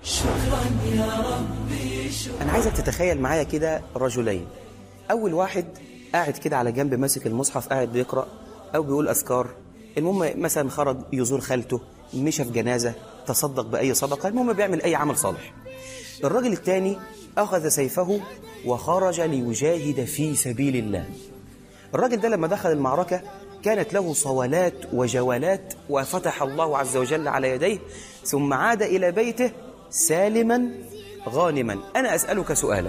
أنا عايزك تتخيل معايا كده رجلين أول واحد قاعد كده على جنب ماسك المصحف قاعد بيقرأ أو بيقول أذكار المهم مثلا خرج يزور خالته مشى في جنازة تصدق بأي صدقة المهم بيعمل أي عمل صالح الراجل الثاني أخذ سيفه وخرج ليجاهد في سبيل الله الراجل ده لما دخل المعركة كانت له صولات وجولات وفتح الله عز وجل على يديه ثم عاد إلى بيته سالما غانما أنا أسألك سؤالا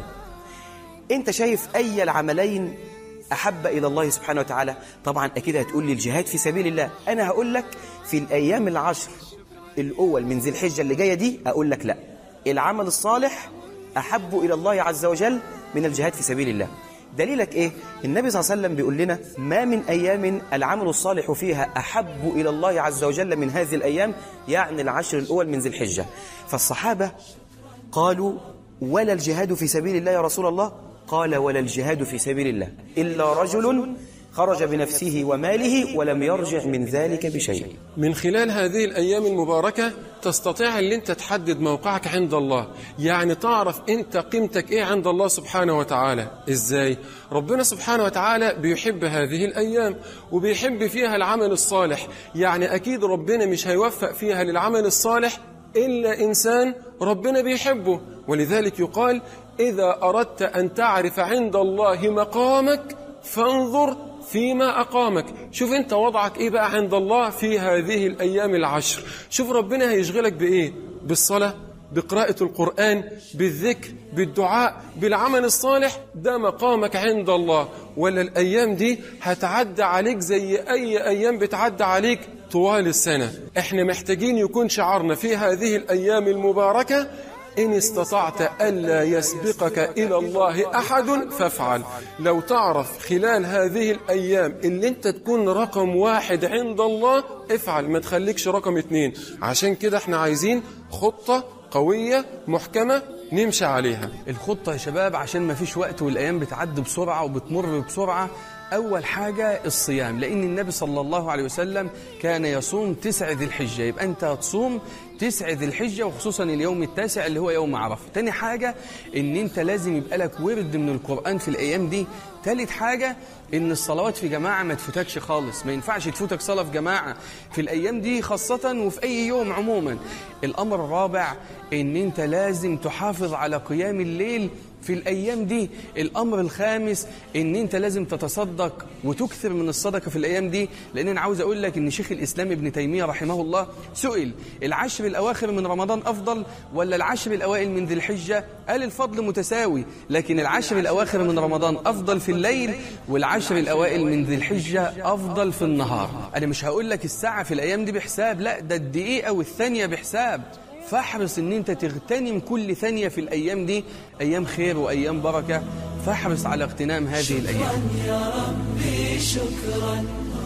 أنت شايف أي العملين أحب إلى الله سبحانه وتعالى طبعا أكيد هتقول لي الجهاد في سبيل الله أنا هقول لك في الأيام العشر الأول من ذي الحجة اللي جاية دي أقول لك لا العمل الصالح أحب إلى الله عز وجل من الجهاد في سبيل الله دليلك إيه؟ النبي صلى الله عليه وسلم بيقول لنا ما من أيام العمل الصالح فيها أحب إلى الله عز وجل من هذه الأيام يعني العشر الأول من ذي الحجة فالصحابة قالوا ولا الجهاد في سبيل الله يا رسول الله قال ولا الجهاد في سبيل الله إلا رجل خرج بنفسه وماله ولم يرجع من ذلك بشيء من خلال هذه الأيام المباركة تستطيع أن أنت تحدد موقعك عند الله يعني تعرف أنت قيمتك إيه عند الله سبحانه وتعالى إزاي؟ ربنا سبحانه وتعالى بيحب هذه الأيام وبيحب فيها العمل الصالح يعني أكيد ربنا مش هيوفق فيها للعمل الصالح إلا إنسان ربنا بيحبه ولذلك يقال إذا أردت أن تعرف عند الله مقامك فانظر فيما أقامك شوف أنت وضعك إيه بقى عند الله في هذه الأيام العشر شوف ربنا هيشغلك بإيه بالصلاة بقراءة القرآن بالذكر بالدعاء بالعمل الصالح ده مقامك عند الله ولا الأيام دي هتعدى عليك زي أي أيام بتعدى عليك طوال السنة احنا محتاجين يكون شعارنا في هذه الأيام المباركة إن استطعت ألا يسبقك إلى الله أحد فافعل لو تعرف خلال هذه الأيام اللي أنت تكون رقم واحد عند الله افعل ما تخليكش رقم اتنين عشان كده احنا عايزين خطة قوية محكمة نمشي عليها الخطة يا شباب عشان ما فيش وقت والأيام بتعدي بسرعة وبتمر بسرعة أول حاجة الصيام لأن النبي صلى الله عليه وسلم كان يصوم تسع ذي الحجة يبقى أنت هتصوم تسع ذي الحجة وخصوصا اليوم التاسع اللي هو يوم عرفة تاني حاجة ان انت لازم يبقى لك ورد من القرآن في الايام دي تالت حاجة ان الصلوات في جماعة ما تفوتكش خالص ما ينفعش تفوتك صلاة في جماعة في الايام دي خاصة وفي اي يوم عموما الامر الرابع ان انت لازم تحافظ على قيام الليل في الأيام دي الأمر الخامس إن أنت لازم تتصدق وتكثر من الصدقة في الأيام دي لأن أنا عاوز أقول لك إن شيخ الإسلام ابن تيمية رحمه الله سئل العشر الأواخر من رمضان أفضل ولا العشر الأوائل من ذي الحجة قال الفضل متساوي لكن العشر الأواخر من رمضان أفضل في الليل والعشر الأوائل من ذي الحجة أفضل في النهار أنا مش هقول لك الساعة في الأيام دي بحساب لا ده الدقيقة والثانية بحساب فاحرص ان انت تغتنم كل ثانية في الايام دي ايام خير وايام بركة فاحرص على اغتنام هذه الايام يا ربي شكرا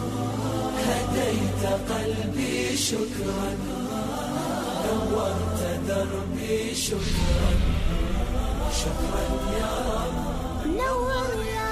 هديت قلبي شكرا نورت دربي شكرا شكرا يا رب نور يا